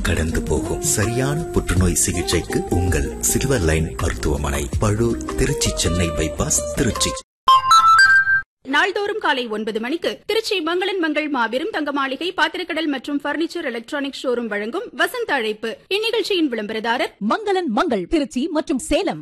கடந்து போகும் சரியான புற்றுநோய் சிகிச்சைக்கு உங்கள் சில்வர் லைன் மருத்துவமனை பழூர் திருச்சி சென்னை பைபாஸ் திருச்சி நாள்தோறும் காலை ஒன்பது மணிக்கு திருச்சி மங்களன் மங்கள் மாபெரும் தங்க மாளிகை பாத்திரக்கடல் மற்றும் பர்னிச்சர் எலக்ட்ரானிக் ஷோரூம் வழங்கும் வசந்த அழைப்பு இந்நிகழ்ச்சியின் விளம்பரதாரர் மங்களன் மங்கள் திருச்சி மற்றும் சேலம்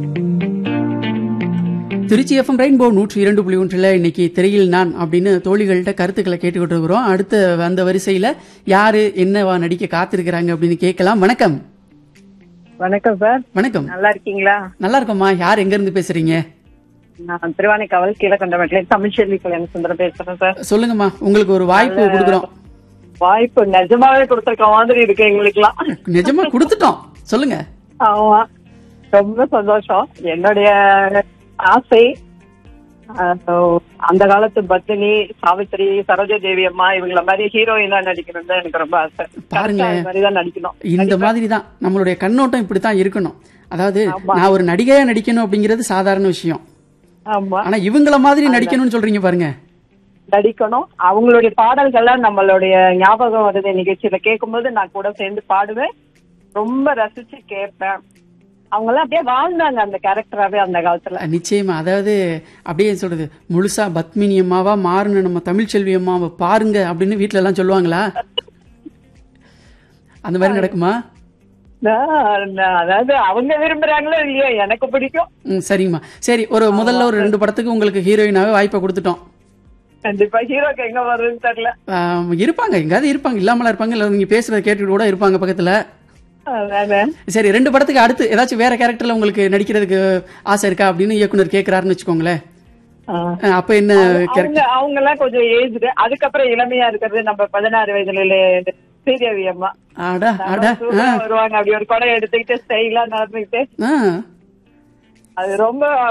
திருச்சி எஃப்எம் ரெயின்போ நூற்றி இரண்டு புள்ளி ஒன்றில் இன்னைக்கு திரையில் நான் அப்படின்னு தோழிகள்கிட்ட கருத்துக்களை கேட்டுக்கிட்டு இருக்கிறோம் அடுத்த அந்த வரிசையில யாரு என்னவா நடிக்க காத்திருக்கிறாங்க அப்படின்னு கேட்கலாம் வணக்கம் வணக்கம் சார் வணக்கம் நல்லா இருக்கீங்களா நல்லா இருக்கோம்மா யார் எங்க இருந்து பேசுறீங்க நான் திருவானைக்காவல் கீழக்கொண்டமட்டில தமிழ்ச்செல்வி கல்யாண சுந்தரம் பேசுறேன் சார் சொல்லுங்கம்மா உங்களுக்கு ஒரு வாய்ப்பு கொடுக்குறோம் வாய்ப்பு நிஜமாவே கொடுத்திருக்க மாதிரி இருக்கு எங்களுக்குலாம் நிஜமா கொடுத்துட்டோம் சொல்லுங்க ஆமா ரொம்ப சந்தோஷம் என்னுடைய ஆசை அஹ், அந்த காலத்து பத்தினி சாவித்திரி சரோஜா தேவி அம்மா இவங்கள மாதிரி ஹீரோயினா நடிக்கணும் தான் எனக்கு ரொம்ப ஆசை பாருங்க. Correct ஆ அது மாதிரி தான் நடிக்கணும் இந்த மாதிரி தான் நம்மளுடைய கண்ணோட்டம் இப்படித்தான் இருக்கணும் அதாவது நான் ஒரு நடிகையா நடிக்கணும் அப்படிங்கிறது சாதாரண விஷயம் ஆமா ஆனா இவங்கள மாதிரி நடிக்கணும்னு சொல்றீங்க பாருங்க நடிக்கணும் அவங்களுடைய பாடல்கள்லாம் நம்மளுடைய ஞாபகம் வருது நிகழ்ச்சியில கேட்கும்போது நான் கூட சேர்ந்து பாடுவேன் ரொம்ப ரசிச்சு கேட்பேன் அவங்க எல்லாம் அப்படியே வாழ்ந்தாங்க அந்த கேரக்டராவே அந்த காலத்துல நிச்சயமா அதாவது அப்படியே சொல்றது முழுசா பத்மினி அம்மாவா மாறணும் நம்ம தமிழ்ச்செல்வி அம்மாவை பாருங்க அப்படின்னு வீட்ல எல்லாம் சொல்லுவாங்களா அந்த மாதிரி நடக்குமா நான் நான் அதாவது அவங்க விரும்புறாங்களோ இல்லையோ எனக்கு பிடிக்கும் ம், சரிங்கம்மா சரி ஒரு முதல்ல ஒரு ரெண்டு படத்துக்கு உங்களுக்கு ஹீரோயினாவே வாய்ப்பை கொடுத்துட்டோம் கண்டிப்பா ஹீரோக்கு எங்க வருதுன்னு தெரியல ஆம், இருப்பாங்க எங்காவது இருப்பாங்க இல்லாமலாம் இருப்பாங்க இல்ல நீங்க பேசுறத கேட்டுட்டு கூட இருப்பாங்க பக்கத்துல அதானே. சரி ரெண்டு படத்துக்கு அடுத்து ஏதாச்சும் வேற கேரக்டர்ல உங்களுக்கு நடிக்கிறதுக்கு ஆசை இருக்கா அப்படின்னு இயக்குனர் கேக்குறாருன்னு வச்சுக்கோங்களேன் ஆ. அஹ், அப்ப என்ன அவங்க கேரக்டர் அவங்க எல்லாம் கொஞ்சம் ஏஜ்டு அதுக்கப்புறம் இளமையா இருக்கிறது நம்ம பதினாறு வயதுல ஸ்ரீதேவி அம்மா அடா அடா சூப்பரா வருவாங்க அப்படி ஒரு குடம் எடுத்துக்கிட்டு ஸ்டைலா நடந்துக்கிட்டு ஆ அது ரொம்ப